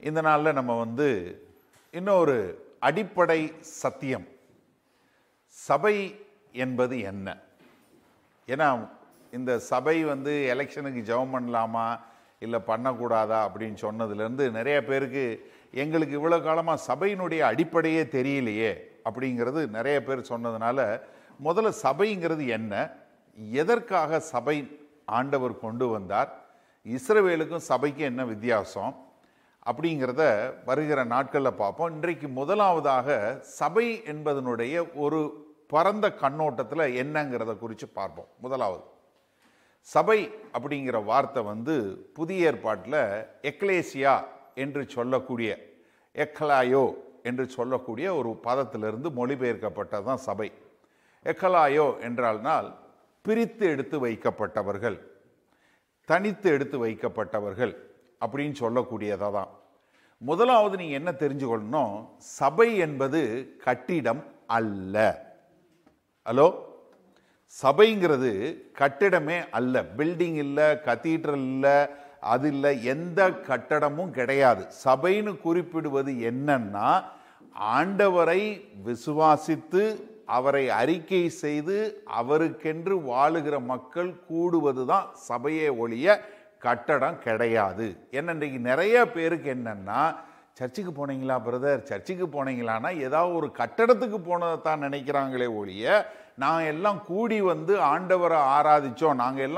இந்த நாளில் நம்ம வந்து இன்னொரு அடிப்படை சத்தியம் சபை என்பது என்ன ஏன்னா இந்த சபை வந்து எலெக்ஷனுக்கு ஜெபம் பண்ணலாமா இல்லை பண்ணக்கூடாதா அப்படின்னு சொன்னதுலேருந்து நிறைய பேருக்கு எங்களுக்கு இவ்வளோ காலமாக சபையினுடைய அடிப்படையே தெரியலையே அப்படிங்கிறது நிறைய பேர் சொன்னதுனால முதல்ல சபைங்கிறது என்ன எதற்காக சபை ஆண்டவர் கொண்டு வந்தார் இஸ்ரவேலுக்கும் சபைக்கும் என்ன வித்தியாசம் அப்படிங்கிறத வருகிற நாட்களில் பார்ப்போம் இன்றைக்கு முதலாவதாக சபை என்பதனுடைய ஒரு பரந்த கண்ணோட்டத்தில் என்னங்கிறத குறித்து பார்ப்போம் முதலாவது சபை அப்படிங்கிற வார்த்தை வந்து புதிய ஏற்பாட்டில் எக்லேசியா என்று சொல்லக்கூடிய எக்கலாயோ என்று சொல்லக்கூடிய ஒரு பதத்திலிருந்து மொழிபெயர்க்கப்பட்டது தான் சபை எக்கலாயோ என்றால்னால் பிரித்து எடுத்து வைக்கப்பட்டவர்கள் தனித்து எடுத்து வைக்கப்பட்டவர்கள் அப்படின்னு சொல்லக்கூடியதாக தான் முதலாவது நீங்கள் என்ன தெரிஞ்சுக்கொள்ளணும் சபை என்பது கட்டிடம் அல்ல ஹலோ சபைங்கிறது கட்டிடமே அல்ல பில்டிங் இல்லை கத்தீட்ரல் இல்லை அது இல்லை எந்த கட்டடமும் கிடையாது சபைன்னு குறிப்பிடுவது என்னன்னா ஆண்டவரை விசுவாசித்து அவரை அறிக்கை செய்து அவருக்கென்று வாழுகிற மக்கள் கூடுவது தான் சபையே ஒழிய கட்டடம் கிடையாது என்ன இன்றைக்கு நிறைய பேருக்கு என்னன்னா சர்ச்சுக்கு போனீங்களா பிரதர் சர்ச்சுக்கு போனீங்களான்னா ஏதாவது ஒரு கட்டடத்துக்கு போனதை தான் நினைக்கிறாங்களே ஒழிய நான் எல்லாம் கூடி வந்து ஆண்டவரை ஆராதிச்சோம் நாங்கள் எல்லாம்